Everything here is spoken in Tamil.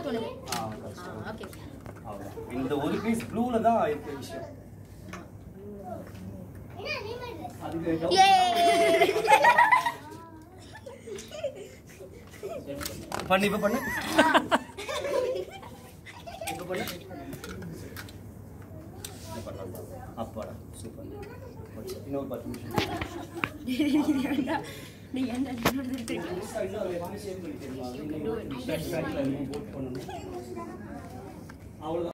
தோணுது ஆ, ஆ கஷ்டம். ஓகே அவ்வளவுதான். இந்த ஒரு பீஸ் ப்ளூல தான் இருக்க விஷயம் அதுக்கு ஏ பண்ணு இப்ப பண்ணு இப்ப பண்ணு இப்ப பண்ணு. அப்பாடா சூப்பர் இன்னொரு பத்து நிமிஷம் நீ ஏன்டா என்னோட இருக்கு அவ்வளவுதான்